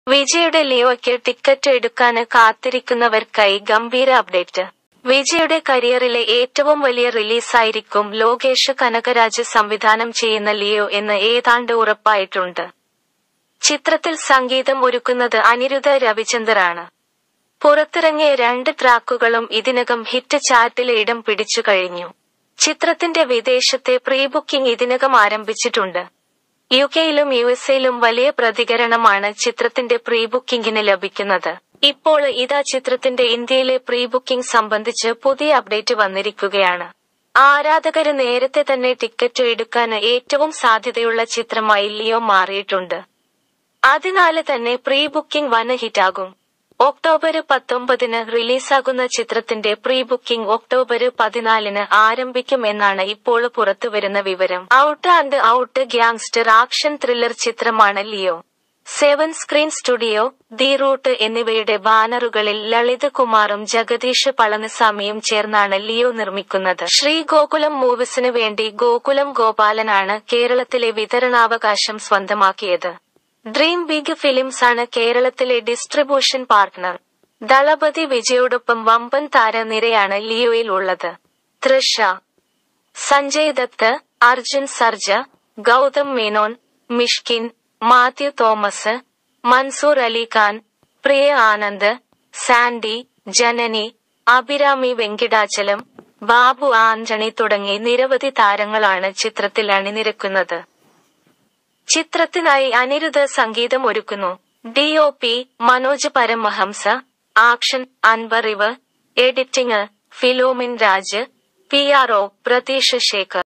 വിജയുടെ ലിയോയ്ക്ക് ടിക്കറ്റ് എടുക്കാന് കാത്തിരിക്കുന്നവർക്കായി ഗംഭീര അപ്ഡേറ്റ് വിജയുടെ കരിയറിലെ ഏറ്റവും വലിയ റിലീസായിരിക്കും ലോകേഷ് കനകരാജ് സംവിധാനം ചെയ്യുന്ന ലിയോ എന്ന് ഏതാണ്ട് ഉറപ്പായിട്ടുണ്ട് ചിത്രത്തിൽ സംഗീതം ഒരുക്കുന്നത് അനിരുദ്ധ രവിചന്ദറാണ് പുറത്തിറങ്ങിയ രണ്ട് ട്രാക്കുകളും ഇതിനകം ഹിറ്റ് ചാർട്ടിൽ ഇടം പിടിച്ചു കഴിഞ്ഞു ചിത്രത്തിന്റെ വിദേശത്തെ പ്രീ ബുക്കിംഗ് ഇതിനകം ആരംഭിച്ചിട്ടുണ്ട് യു കെയിലും യു എസ് എയിലും വലിയ പ്രതികരണമാണ് ചിത്രത്തിന്റെ പ്രീ ബുക്കിംഗിന് ലഭിക്കുന്നത് ഇപ്പോൾ ഇതാ ചിത്രത്തിന്റെ ഇന്ത്യയിലെ പ്രീ ബുക്കിംഗ് സംബന്ധിച്ച് പുതിയ അപ്ഡേറ്റ് വന്നിരിക്കുകയാണ് ആരാധകര് നേരത്തെ തന്നെ ടിക്കറ്റ് എടുക്കാൻ ഏറ്റവും സാധ്യതയുള്ള ചിത്രമായി ലിയോ മാറിയിട്ടുണ്ട് അതിനാല് തന്നെ പ്രീ ബുക്കിംഗ് വൻ ഹിറ്റാകും ഒക്ടോബർ പത്തൊമ്പതിന് റിലീസാകുന്ന ചിത്രത്തിന്റെ പ്രീ ബുക്കിംഗ് ഒക്ടോബർ പതിനാലിന് ആരംഭിക്കും എന്നാണ് ഇപ്പോൾ പുറത്തുവരുന്ന വിവരം out and out gangster action thriller ചിത്രമാണ് Leo seven screen studio the route എന്നിവയുടെ ബാനറുകളിൽ ലളിത് കുമാറും ജഗദീഷ് പളനിസ്വാമിയും ചേർന്നാണ് ലിയോ നിർമ്മിക്കുന്നത് ശ്രീ ഗോകുലം മൂവീസിന് വേണ്ടി ഗോകുലം ഗോപാലനാണ് കേരളത്തിലെ വിതരണാവകാശം സ്വന്തമാക്കിയത് ഡ്രീം ബിഗ് ഫിലിംസ് ആണ് കേരളത്തിലെ ഡിസ്ട്രിബ്യൂഷൻ പാർട്ട്ണർ ദളപതി വിജയോടൊപ്പം വമ്പൻ താരനിരയാണ് ലിയോയിൽ ഉള്ളത് തൃഷ സഞ്ജയ് ദത്ത് അർജുൻ സർജ ഗൗതം മേനോൻ മിഷ്കിൻ മാത്യു തോമസ് മൻസൂർ അലി ഖാൻ പ്രിയ ആനന്ദ് സാൻഡി ജനനി അഭിരാമി വെങ്കിടാചലം ബാബു ആന്റണി തുടങ്ങി നിരവധി താരങ്ങളാണ് ചിത്രത്തിൽ അണിനിരക്കുന്നത് ചിത്രത്തിനായി അനിരുദ്ധ സംഗീതം ഒരുക്കുന്നു D O P Manoj Paramahamsa action Anbariv editing Philomin Raj P R O Pratheesh Shekhar